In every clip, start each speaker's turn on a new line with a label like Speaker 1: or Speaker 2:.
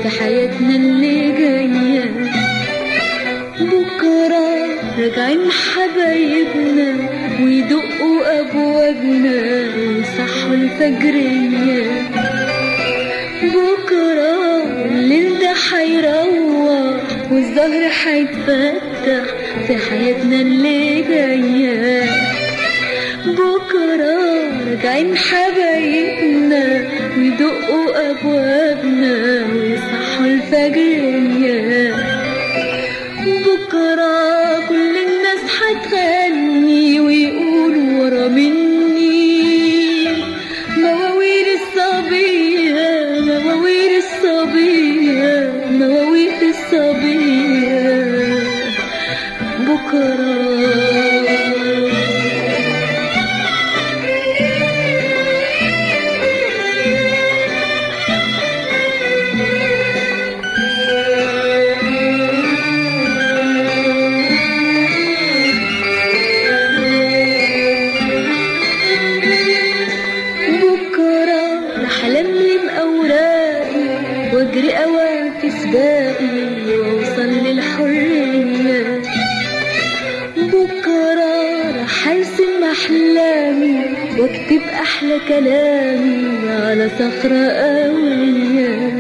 Speaker 1: في حياتنا اللي جاية بكرة راجعين حبايبنا ويدقوا أبوابنا ويصحوا الفجرية بكرة الليل ده حيروح والزهر حيتفتح في حياتنا اللي جاية بكرة راجعين حبايبنا ويدقوا أبوابنا ويصحوا الفجرية بكرة كل الناس هتغني ويقولوا ورا مني مواويل الصبية مواويل الصبية مواويل الصبية بكرة بكرة رح ألملم أوراقي وأجري أوام في سباقي وأوصل للحرية بكرة رح أرسم أحلامي وأكتب أحلى كلامي على صخرة قوية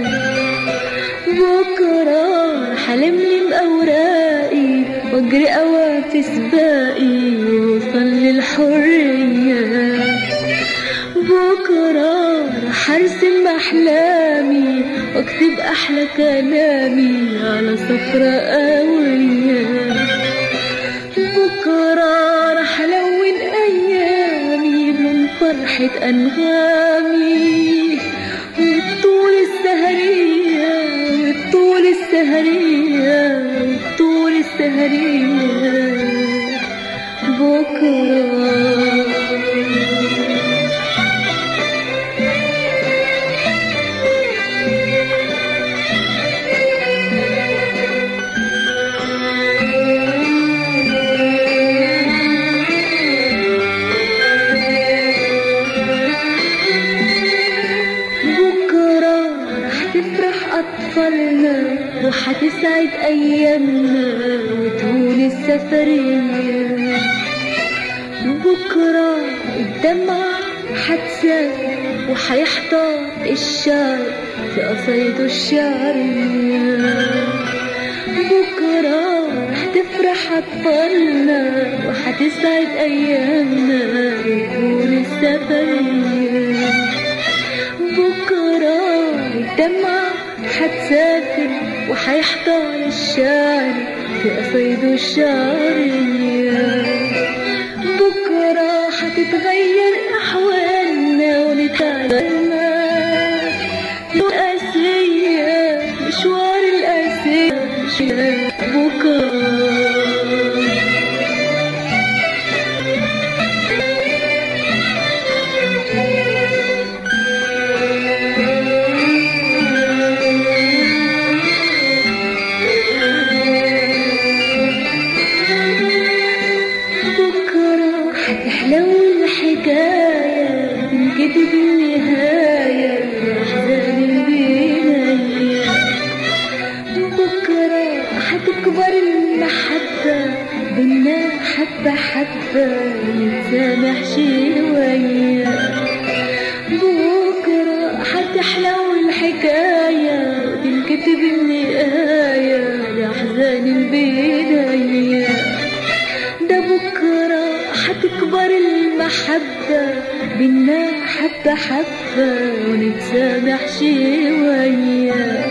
Speaker 1: بكرة رح ألملم أوراقي وأجري أوام في سباقي وأوصل للحرية بكرة رح أرسم أحلامي وأكتب أحلى كلامي على صخرة قوية بكرة رح ألون أيامي بلون فرحة أنغامي والطول السهرية والطول السهرية والطول السهرية بكرة بكرة رح تفرح أطفالنا وحتسعد أيامنا وتهون السفرية بكرة الدمعة حتسافر وحيحتار الشعر في قصايده الشعرية بكرة رح تفرح أطفالنا وحتسعد أيامنا وتهون السفرية بكرة الدمعة حتسافر وحيحضر الشعر في قصيده الشعرية بكرة حتتغير أحوالنا ونتعلمنا القاسية مشوار القاسية بكرة بكرة حتحلو الحكاية تنكتب النهاية أحزان البداية بكرة حتكبر المحبة بينا حبة حبة نتسامح شوية بكرة حتحلو الحكاية تنكتب النهاية لأحزان البداية ده بكرة حتكبر المحبة بينا حبة حبة ونتسامح شوية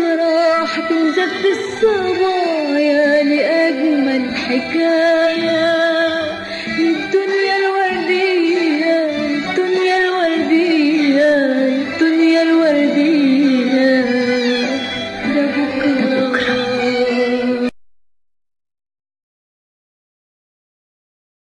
Speaker 1: بكرة حتنزف الصبايا لأجمل حكاية